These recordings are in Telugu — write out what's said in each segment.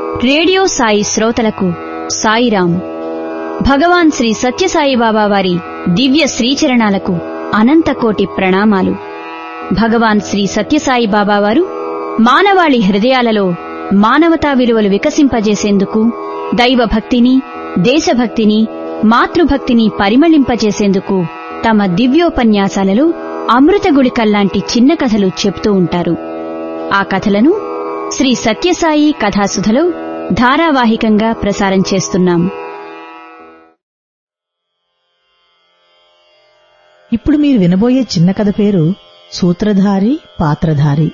రేడియో సాయి శ్రోతలకు సాయిరాం భగవాన్ శ్రీ సత్యసాయి బాబా వారి దివ్య శ్రీచరణాలకు అనంతకోటి ప్రణామాలు భగవాన్ శ్రీ సత్యసాయి బాబా వారు మానవాళి హృదయాలలో మానవతా విలువలు వికసింపజేసేందుకు దైవభక్తిని దేశభక్తిని మాతృభక్తిని పరిమళింపజేసేందుకు తమ దివ్యోపన్యాసాలలో అమృత గుళికల్లాంటి చిన్న కథలు చెప్తూ ఉంటారు ఆ కథలను శ్రీ సత్యసాయి కథాసుధలో ధారావాహికంగా ప్రసారం చేస్తున్నాం ఇప్పుడు మీరు వినబోయే చిన్న కథ పేరు సూత్రధారి పాత్రధారి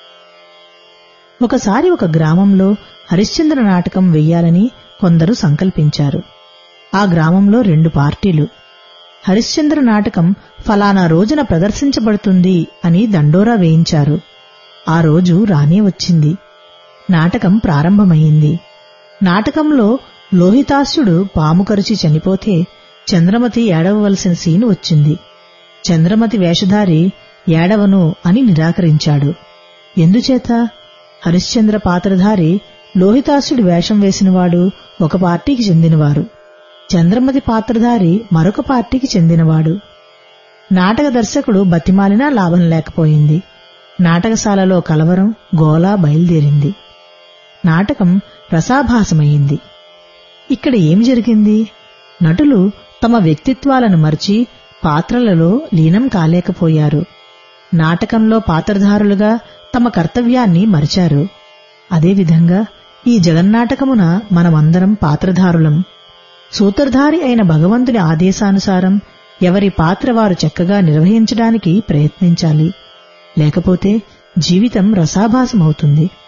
ఒకసారి ఒక గ్రామంలో హరిశ్చంద్ర నాటకం వెయ్యాలని కొందరు సంకల్పించారు ఆ గ్రామంలో రెండు పార్టీలు హరిశ్చంద్ర నాటకం ఫలానా రోజున ప్రదర్శించబడుతుంది అని దండోరా వేయించారు ఆ రోజు రానే వచ్చింది నాటకం ప్రారంభమయ్యింది నాటకంలో లోహితాస్యుడు పాము కరిచి చనిపోతే చంద్రమతి ఏడవవలసిన సీను వచ్చింది చంద్రమతి వేషధారి ఏడవను అని నిరాకరించాడు ఎందుచేత హరిశ్చంద్ర పాత్రధారి లోహితాసుడి వేషం వేసినవాడు ఒక పార్టీకి చెందినవారు చంద్రమతి పాత్రధారి మరొక పార్టీకి చెందినవాడు నాటక దర్శకుడు బతిమాలినా లాభం లేకపోయింది నాటకశాలలో కలవరం గోలా బయలుదేరింది నాటకం రసాభాసమయ్యింది ఇక్కడ ఏమి జరిగింది నటులు తమ వ్యక్తిత్వాలను మర్చి పాత్రలలో లీనం కాలేకపోయారు నాటకంలో పాత్రధారులుగా తమ కర్తవ్యాన్ని మరిచారు అదేవిధంగా ఈ జగన్నాటకమున మనమందరం పాత్రధారులం సూత్రధారి అయిన భగవంతుని ఆదేశానుసారం ఎవరి పాత్ర వారు చక్కగా నిర్వహించడానికి ప్రయత్నించాలి లేకపోతే జీవితం రసాభాసమవుతుంది